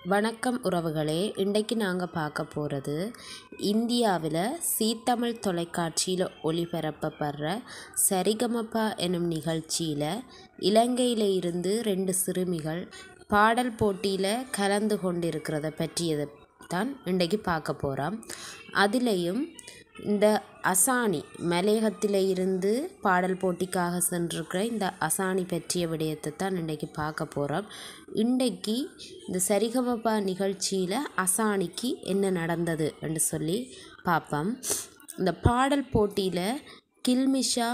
வணக்கம் உறவுகளே இன்றைக்கு நாங்கள் பார்க்க போகிறது இந்தியாவில் சீத்தமிழ் தொலைக்காட்சியில் ஒளிபரப்பப்படுற சரிகமபா எனும் நிகழ்ச்சியில் இலங்கையில் இருந்து ரெண்டு சிறுமிகள் பாடல் போட்டியில் கலந்து கொண்டிருக்கிறத பற்றியதை தான் இன்றைக்கு பார்க்க போகிறோம் அதுலேயும் இந்த அசானி மலையகத்தில் இருந்து பாடல் போட்டிக்காக சென்றிருக்கிற இந்த அசானி பற்றிய விடயத்தை தான் இன்றைக்கு பார்க்க போகிறோம் இன்றைக்கு இந்த சரிகமபா நிகழ்ச்சியில் அசானிக்கு என்ன நடந்தது என்று சொல்லி பார்ப்போம் இந்த பாடல் போட்டியில் கில்மிஷா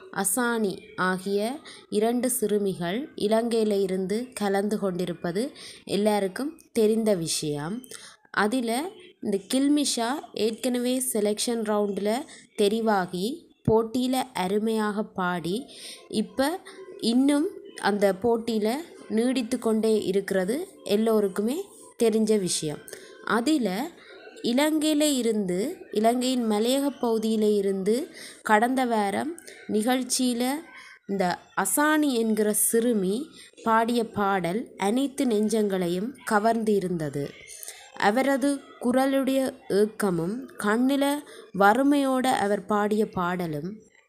அசானி ஆகிய இரண்டு சிறுமிகள் இலங்கையில் இருந்து கலந்து கொண்டிருப்பது எல்லாருக்கும் தெரிந்த விஷயம் அதில் இந்த கில்மிஷா ஏற்கனவே செலெக்ஷன் ரவுண்டில் தெரிவாகி போட்டியில் அருமையாக பாடி இப்போ இன்னும் அந்த போட்டியில் நீடித்து கொண்டே இருக்கிறது எல்லோருக்குமே தெரிஞ்ச விஷயம் அதில் இலங்கையில் இருந்து இலங்கையின் மலையக பகுதியில் இருந்து கடந்த வாரம் நிகழ்ச்சியில் இந்த அசானி என்கிற சிறுமி பாடிய பாடல் அனைத்து நெஞ்சங்களையும் கவர்ந்து இருந்தது அவரது குரலுடைய ஏக்கமும் கண்ணில் வறுமையோட அவர் பாடிய பாடலும்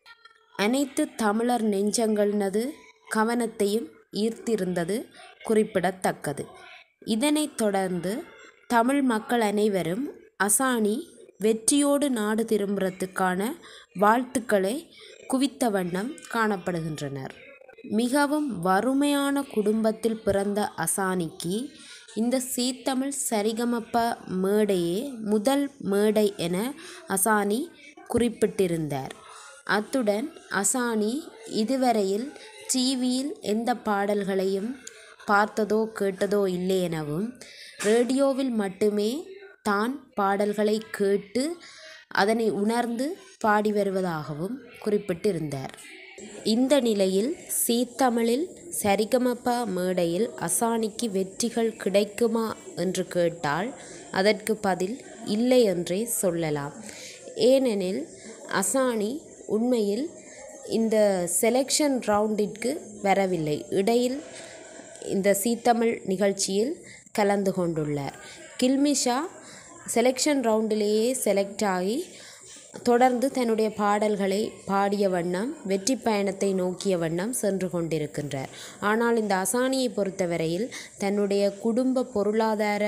அனைத்து தமிழர் நெஞ்சங்கள்னது கவனத்தையும் ஈர்த்திருந்தது குறிப்பிடத்தக்கது இதனைத் தொடர்ந்து தமிழ் மக்கள் அனைவரும் அசானி வெற்றியோடு நாடு திரும்புறதுக்கான வாழ்த்துக்களை குவித்த வண்ணம் காணப்படுகின்றனர் மிகவும் வறுமையான குடும்பத்தில் பிறந்த அசானிக்கு இந்த சீத்தமிழ் சரிகமப்ப மேடையே முதல் மேடை என அசானி குறிப்பிட்டிருந்தார் அத்துடன் அசானி இதுவரையில் டிவியில் எந்த பாடல்களையும் பார்த்ததோ கேட்டதோ இல்லை எனவும் ரேடியோவில் மட்டுமே தான் பாடல்களை கேட்டு அதனை உணர்ந்து பாடி வருவதாகவும் குறிப்பிட்டிருந்தார் இந்த நிலையில் சீத்தமிழில் சரிகமபா மேடையில் அசானிக்கு வெற்றிகள் கிடைக்குமா என்று கேட்டால் அதற்கு பதில் இல்லை என்றே சொல்லலாம் ஏனெனில் அசானி உண்மையில் இந்த செலெக்ஷன் ரவுண்டிற்கு வரவில்லை இடையில் இந்த சீத்தமிழ் நிகழ்ச்சியில் கலந்து கொண்டுள்ளார் கில்மிஷா செலெக்ஷன் ரவுண்டிலேயே செலக்ட் ஆகி தொடர்ந்து தன்னுடைய பாடல்களை பாடிய வண்ணம் வெற்றி பயணத்தை நோக்கிய வண்ணம் சென்று கொண்டிருக்கின்றார் ஆனால் இந்த அசானியை பொறுத்தவரையில் தன்னுடைய குடும்ப பொருளாதார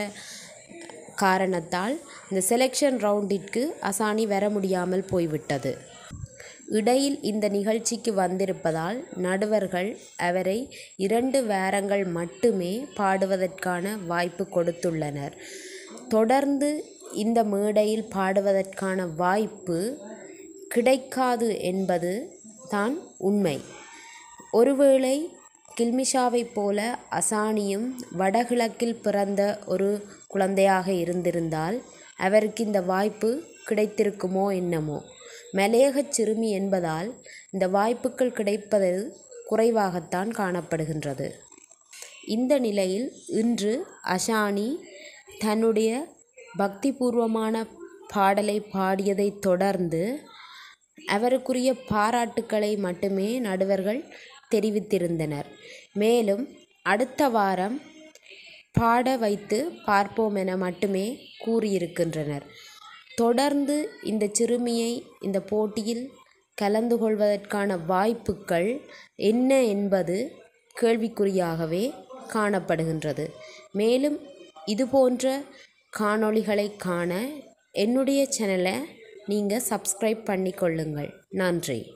காரணத்தால் இந்த செலெக்ஷன் ரவுண்டிற்கு அசானி வர முடியாமல் போய்விட்டது இடையில் இந்த நிகழ்ச்சிக்கு வந்திருப்பதால் நடுவர்கள் அவரை இரண்டு வாரங்கள் மட்டுமே பாடுவதற்கான வாய்ப்பு கொடுத்துள்ளனர் தொடர்ந்து இந்த மேடையில் பாடுவதற்கான வாய்ப்பு கிடைக்காது என்பது தான் உண்மை ஒருவேளை கில்மிஷாவைப் போல அசானியும் வடகிழக்கில் பிறந்த ஒரு குழந்தையாக இருந்திருந்தால் அவருக்கு இந்த வாய்ப்பு கிடைத்திருக்குமோ என்னமோ மலையகச் சிறுமி என்பதால் இந்த வாய்ப்புகள் கிடைப்பது குறைவாகத்தான் காணப்படுகின்றது இந்த நிலையில் இன்று அஷானி தன்னுடைய பக்திபூர்வமான பாடலை பாடியதை தொடர்ந்து அவருக்குரிய பாராட்டுக்களை மட்டுமே நடுவர்கள் தெரிவித்திருந்தனர் மேலும் அடுத்த வாரம் பாட வைத்து பார்ப்போம் என மட்டுமே கூறியிருக்கின்றனர் தொடர்ந்து இந்த சிறுமியை இந்த போட்டியில் கலந்து கொள்வதற்கான வாய்ப்புகள் என்ன என்பது கேள்விக்குறியாகவே காணப்படுகின்றது மேலும் இதுபோன்ற காணொளிகளை காண என்னுடைய சேனலை நீங்கள் சப்ஸ்கிரைப் பண்ணிக்கொள்ளுங்கள் நன்றி